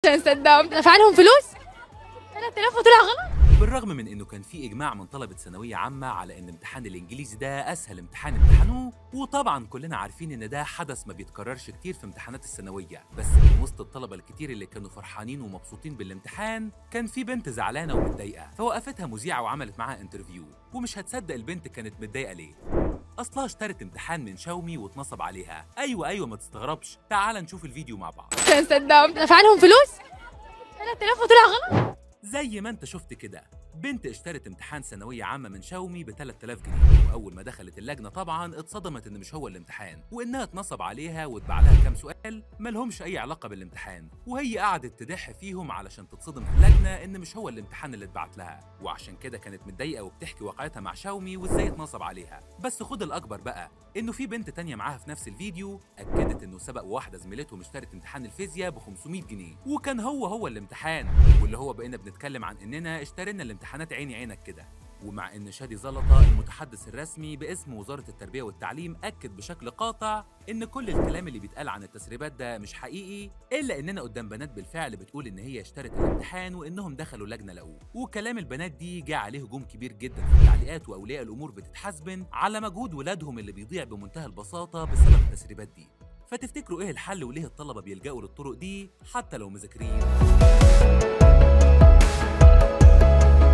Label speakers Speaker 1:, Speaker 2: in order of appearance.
Speaker 1: عشان صدام دفع لهم فلوس 3000 وطلع غلط
Speaker 2: بالرغم من انه كان في اجماع من طلبه ثانويه عامه على ان امتحان الانجليزي ده اسهل امتحان امتحنوه وطبعا كلنا عارفين ان ده حدث ما بيتكررش كتير في امتحانات الثانويه بس من وسط الطلبه الكتير اللي كانوا فرحانين ومبسوطين بالامتحان كان في بنت زعلانه ومتضايقه فوقفتها مذيعه وعملت معاها انترفيو ومش هتصدق البنت كانت متضايقه ليه اصلها اشترت امتحان من شاومي واتنصب عليها ايوه ايوه ما تستغربش تعال نشوف الفيديو مع بعض
Speaker 1: عشان صدام دفع لهم فلوس 3000 وطلع غلط
Speaker 2: زي ما انت شفت كده بنت اشترت امتحان ثانوية عامة من شاومي ب 3000 جنيه وأول ما دخلت اللجنة طبعا اتصدمت إن مش هو الامتحان وإنها اتنصب عليها واتباع لها كام سؤال مالهمش أي علاقة بالامتحان وهي قعدت تدح فيهم علشان تتصدم في اللجنة إن مش هو الامتحان اللي اتبعت لها وعشان كده كانت متضايقة وبتحكي واقعتها مع شاومي وإزاي اتنصب عليها بس خد الأكبر بقى إنه في بنت تانية معاها في نفس الفيديو أكدت إنه سبق واحدة زميلتهم اشترت امتحان الفيزياء ب 500 جنيه وكان هو هو الامتحان واللي هو بقينا بنتكلم عن إننا اشترينا الامتحانات عيني عينك كده ومع ان شادي زلطه المتحدث الرسمي باسم وزاره التربيه والتعليم اكد بشكل قاطع ان كل الكلام اللي بيتقال عن التسريبات ده مش حقيقي الا اننا قدام بنات بالفعل بتقول ان هي اشترت الامتحان وانهم دخلوا لجنه لقوه وكلام البنات دي جه عليه هجوم كبير جدا في التعليقات واولياء الامور بتتحاسبن على مجهود ولادهم اللي بيضيع بمنتهى البساطه بسبب التسريبات دي فتفتكروا ايه الحل وليه الطلبه بيلجأوا للطرق دي حتى لو مذاكرين